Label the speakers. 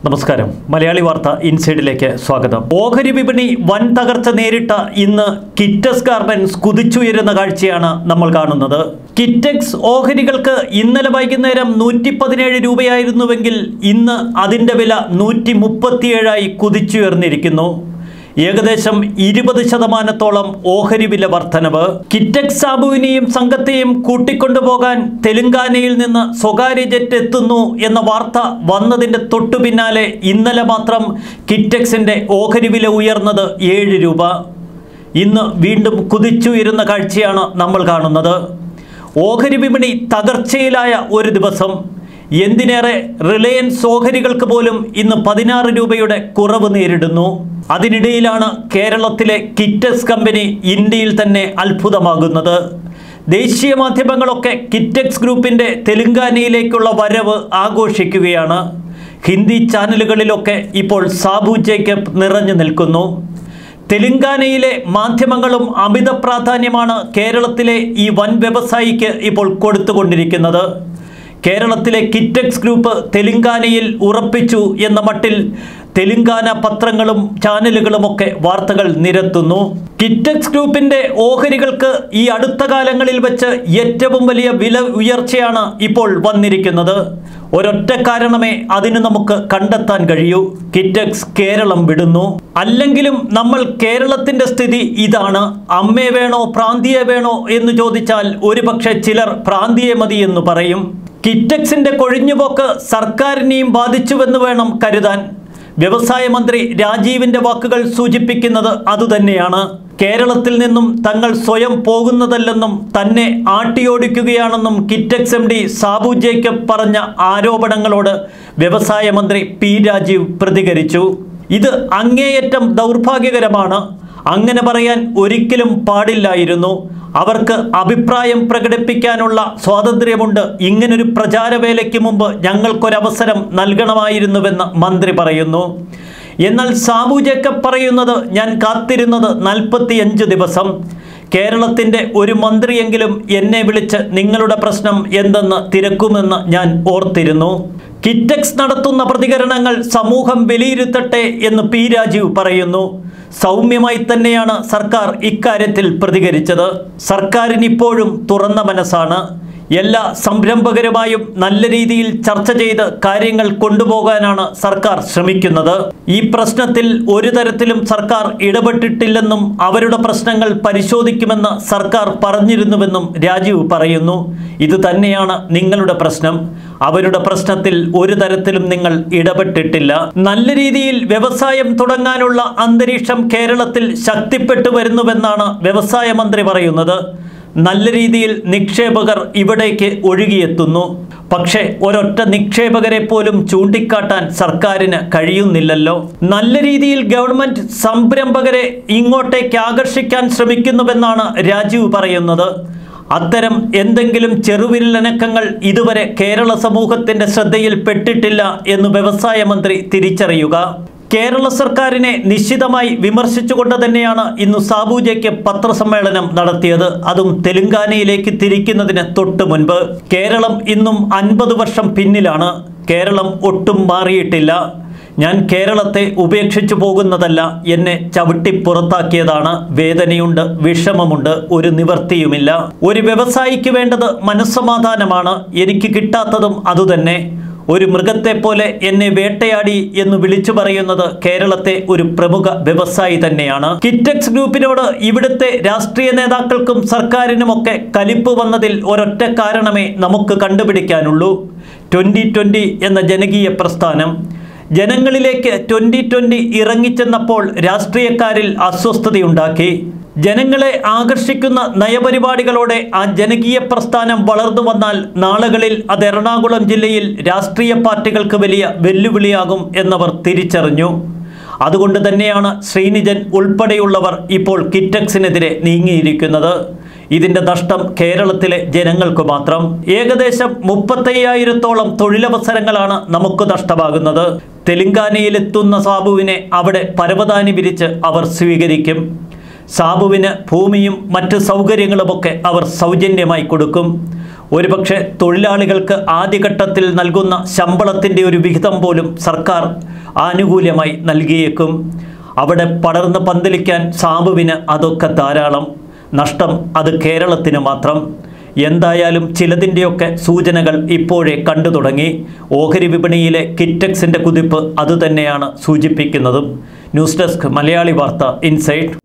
Speaker 1: നമസ്കാരം മലയാളി വാർത്ത ഇൻസൈഡിലേക്ക് സ്വാഗതം ഓഹരി വിപണി വൻ തകർച്ച നേരിട്ട ഇന്ന് കിറ്റസ് ഗാർമെന്റ്സ് കുതിച്ചുയരുന്ന കാഴ്ചയാണ് നമ്മൾ കാണുന്നത് കിറ്റക്സ് ഓഹരികൾക്ക് ഇന്നലെ വൈകുന്നേരം നൂറ്റി പതിനേഴ് രൂപയായിരുന്നുവെങ്കിൽ ഇന്ന് അതിൻ്റെ വില നൂറ്റി മുപ്പത്തിയേഴായി കുതിച്ചുയർന്നിരിക്കുന്നു ഏകദേശം ഇരുപത് ശതമാനത്തോളം ഓഹരി വില വർധനവ് കിറ്റക്സ് സാബുവിനെയും സംഘത്തെയും കൂട്ടിക്കൊണ്ടുപോകാൻ തെലുങ്കാനയിൽ നിന്ന് സ്വകാര്യ ജെറ്റ് എത്തുന്നു എന്ന വാർത്ത വന്നതിൻ്റെ തൊട്ടു പിന്നാലെ ഇന്നലെ മാത്രം കിറ്റക്സിൻ്റെ ഓഹരി വില ഉയർന്നത് ഏഴ് രൂപ ഇന്ന് വീണ്ടും കുതിച്ചുയരുന്ന കാഴ്ചയാണ് നമ്മൾ കാണുന്നത് ഓഹരി വിപണി തകർച്ചയിലായ ഒരു ദിവസം എന്തിനേറെ റിലയൻസ് ഓഹരികൾക്ക് പോലും ഇന്ന് പതിനാറ് രൂപയുടെ കുറവ് നേരിടുന്നു അതിനിടയിലാണ് കേരളത്തിലെ കിറ്റസ് കമ്പനി ഇന്ത്യയിൽ തന്നെ അത്ഭുതമാകുന്നത് ദേശീയ മാധ്യമങ്ങളൊക്കെ കിറ്റക്സ് ഗ്രൂപ്പിൻ്റെ തെലുങ്കാനയിലേക്കുള്ള വരവ് ആഘോഷിക്കുകയാണ് ഹിന്ദി ചാനലുകളിലൊക്കെ ഇപ്പോൾ സാബു ജേക്കബ് നിറഞ്ഞു നിൽക്കുന്നു തെലുങ്കാനയിലെ മാധ്യമങ്ങളും അമിത പ്രാധാന്യമാണ് കേരളത്തിലെ ഈ വൻ വ്യവസായിക്ക് ഇപ്പോൾ കൊടുത്തുകൊണ്ടിരിക്കുന്നത് കേരളത്തിലെ കിറ്റക്സ് ഗ്രൂപ്പ് തെലുങ്കാനയിൽ ഉറപ്പിച്ചു എന്ന മട്ടിൽ തെലുങ്കാന പത്രങ്ങളും ചാനലുകളുമൊക്കെ വാർത്തകൾ നിരത്തുന്നു കിറ്റക്സ് ഗ്രൂപ്പിന്റെ ഓഹരികൾക്ക് ഈ അടുത്ത കാലങ്ങളിൽ വെച്ച് ഏറ്റവും വലിയ വില ഉയർച്ചയാണ് ഇപ്പോൾ വന്നിരിക്കുന്നത് ഒരൊറ്റ കാരണമേ അതിന് നമുക്ക് കണ്ടെത്താൻ കഴിയൂ കിറ്റക്സ് കേരളം വിടുന്നു അല്ലെങ്കിലും നമ്മൾ കേരളത്തിന്റെ സ്ഥിതി ഇതാണ് അമ്മയെ വേണോ പ്രാന്തിയെ വേണോ എന്ന് ചോദിച്ചാൽ ഒരുപക്ഷെ ചിലർ പ്രാന്തിയെ മതി എന്ന് പറയും കിറ്റക്സിന്റെ കൊഴിഞ്ഞുപോക്ക് സർക്കാരിനെയും ബാധിച്ചുവെന്ന് വേണം കരുതാൻ വ്യവസായ മന്ത്രി രാജീവിന്റെ വാക്കുകൾ സൂചിപ്പിക്കുന്നത് അതുതന്നെയാണ് കേരളത്തിൽ നിന്നും തങ്ങൾ സ്വയം പോകുന്നതല്ലെന്നും തന്നെ ആട്ടിയോടിക്കുകയാണെന്നും കിറ്റക്സ് എം ഡി സാബു ജേക്കബ് പറഞ്ഞ ആരോപണങ്ങളോട് വ്യവസായ മന്ത്രി പി രാജീവ് പ്രതികരിച്ചു ഇത് അങ്ങേയറ്റം ദൗർഭാഗ്യകരമാണ് അങ്ങനെ പറയാൻ ഒരിക്കലും പാടില്ലായിരുന്നു അവർക്ക് അഭിപ്രായം പ്രകടിപ്പിക്കാനുള്ള സ്വാതന്ത്ര്യമുണ്ട് ഇങ്ങനൊരു പ്രചാരവേലയ്ക്ക് മുമ്പ് ഞങ്ങൾക്കൊരവസരം നൽകണമായിരുന്നുവെന്ന് മന്ത്രി പറയുന്നു എന്നാൽ സാബു ജേക്കബ് പറയുന്നത് ഞാൻ കാത്തിരുന്നത് നാൽപ്പത്തിയഞ്ച് ദിവസം കേരളത്തിൻ്റെ ഒരു മന്ത്രിയെങ്കിലും എന്നെ വിളിച്ച് നിങ്ങളുടെ പ്രശ്നം എന്തെന്ന് തിരക്കുമെന്ന് ഞാൻ ഓർത്തിരുന്നു കിറ്റക്സ് നടത്തുന്ന പ്രതികരണങ്ങൾ സമൂഹം വിലയിരുത്തട്ടെ എന്ന് പി രാജീവ് പറയുന്നു സൗമ്യമായി തന്നെയാണ് സർക്കാർ ഇക്കാര്യത്തിൽ പ്രതികരിച്ചത് സർക്കാരിന് ഇപ്പോഴും തുറന്ന മനസ്സാണ് എല്ലാ സംരംഭകരുമായും നല്ല രീതിയിൽ ചർച്ച ചെയ്ത് കാര്യങ്ങൾ കൊണ്ടുപോകാനാണ് സർക്കാർ ശ്രമിക്കുന്നത് ഈ പ്രശ്നത്തിൽ ഒരു തരത്തിലും സർക്കാർ ഇടപെട്ടിട്ടില്ലെന്നും അവരുടെ പ്രശ്നങ്ങൾ പരിശോധിക്കുമെന്ന് സർക്കാർ പറഞ്ഞിരുന്നുവെന്നും രാജീവ് പറയുന്നു ഇത് തന്നെയാണ് നിങ്ങളുടെ പ്രശ്നം അവരുടെ പ്രശ്നത്തിൽ ഒരു തരത്തിലും നിങ്ങൾ ഇടപെട്ടിട്ടില്ല നല്ല രീതിയിൽ വ്യവസായം തുടങ്ങാനുള്ള അന്തരീക്ഷം കേരളത്തിൽ ശക്തിപ്പെട്ടു വരുന്നുവെന്നാണ് വ്യവസായ മന്ത്രി പറയുന്നത് നല്ല രീതിയിൽ നിക്ഷേപകർ ഇവിടേക്ക് ഒഴുകിയെത്തുന്നു പക്ഷേ ഒരൊറ്റ നിക്ഷേപകരെ പോലും ചൂണ്ടിക്കാട്ടാൻ സർക്കാരിന് കഴിയുന്നില്ലല്ലോ നല്ല രീതിയിൽ ഗവൺമെന്റ് സംരംഭകരെ ഇങ്ങോട്ടേക്ക് ആകർഷിക്കാൻ ശ്രമിക്കുന്നുവെന്നാണ് രാജീവ് പറയുന്നത് അത്തരം എന്തെങ്കിലും ചെറുവിരലനക്കങ്ങൾ ഇതുവരെ കേരള സമൂഹത്തിന്റെ ശ്രദ്ധയിൽ പെട്ടിട്ടില്ല എന്ന് വ്യവസായ മന്ത്രി തിരിച്ചറിയുക കേരള സർക്കാരിനെ നിശ്ചിതമായി വിമർശിച്ചുകൊണ്ട് തന്നെയാണ് ഇന്ന് സാബു ജെക്ക് പത്രസമ്മേളനം നടത്തിയത് അതും തെലുങ്കാനയിലേക്ക് തിരിക്കുന്നതിന് തൊട്ടു മുൻപ് കേരളം ഇന്നും അൻപത് വർഷം പിന്നിലാണ് കേരളം ഒട്ടും മാറിയിട്ടില്ല ഞാൻ കേരളത്തെ ഉപേക്ഷിച്ചു പോകുന്നതല്ല എന്നെ ചവിട്ടി പുറത്താക്കിയതാണ് വേദനയുണ്ട് വിഷമമുണ്ട് ഒരു നിവർത്തിയുമില്ല ഒരു വ്യവസായിക്ക് വേണ്ടത് മനസ്സമാധാനമാണ് എനിക്ക് കിട്ടാത്തതും അതുതന്നെ ഒരു മൃഗത്തെ പോലെ എന്നെ വേട്ടയാടി എന്ന് വിളിച്ചു പറയുന്നത് കേരളത്തെ ഒരു പ്രമുഖ വ്യവസായി തന്നെയാണ് കിറ്റക്സ് ഗ്രൂപ്പിനോട് ഇവിടുത്തെ രാഷ്ട്രീയ നേതാക്കൾക്കും സർക്കാരിനുമൊക്കെ കലിപ്പ് വന്നതിൽ ഒരൊറ്റ കാരണമേ നമുക്ക് കണ്ടുപിടിക്കാനുള്ളൂ ട്വൻ്റി ട്വൻ്റി എന്ന ജനകീയ പ്രസ്ഥാനം ജനങ്ങളിലേക്ക് ട്വൻ്റി ട്വൻ്റി ഇറങ്ങിച്ചെന്നപ്പോൾ രാഷ്ട്രീയക്കാരിൽ അസ്വസ്ഥതയുണ്ടാക്കി ജനങ്ങളെ ആകർഷിക്കുന്ന നയപരിപാടികളോടെ ആ ജനകീയ പ്രസ്ഥാനം വളർന്നു വന്നാൽ നാളുകളിൽ അത് എറണാകുളം ജില്ലയിൽ രാഷ്ട്രീയ പാർട്ടികൾക്ക് വലിയ വെല്ലുവിളിയാകും എന്നവർ തിരിച്ചറിഞ്ഞു അതുകൊണ്ട് തന്നെയാണ് ശ്രീനിജൻ ഉൾപ്പെടെയുള്ളവർ ഇപ്പോൾ കിറ്റക്സിനെതിരെ നീങ്ങിയിരിക്കുന്നത് ഇതിന്റെ നഷ്ടം കേരളത്തിലെ ജനങ്ങൾക്ക് മാത്രം ഏകദേശം മുപ്പത്തയ്യായിരത്തോളം തൊഴിലവസരങ്ങളാണ് നമുക്ക് നഷ്ടമാകുന്നത് തെലുങ്കാനയിലെത്തുന്ന സാബുവിനെ അവിടെ പരവതാനി വിരിച്ച് അവർ സ്വീകരിക്കും സാബുവിന് ഭൂമിയും മറ്റ് സൗകര്യങ്ങളുമൊക്കെ അവർ സൗജന്യമായി കൊടുക്കും ഒരുപക്ഷെ തൊഴിലാളികൾക്ക് ആദ്യഘട്ടത്തിൽ നൽകുന്ന ശമ്പളത്തിൻ്റെ ഒരു വിഹിതം പോലും സർക്കാർ ആനുകൂല്യമായി നൽകിയേക്കും അവിടെ പടർന്ന് പന്തലിക്കാൻ സാബുവിന് അതൊക്കെ ധാരാളം നഷ്ടം അത് കേരളത്തിന് മാത്രം എന്തായാലും ചിലതിൻ്റെയൊക്കെ സൂചനകൾ ഇപ്പോഴേ കണ്ടു തുടങ്ങി ഓഹരി വിപണിയിലെ കിറ്റക്സിൻ്റെ കുതിപ്പ് അതുതന്നെയാണ് സൂചിപ്പിക്കുന്നതും ന്യൂസ് ഡെസ്ക് മലയാളി വാർത്ത ഇൻസൈറ്റ്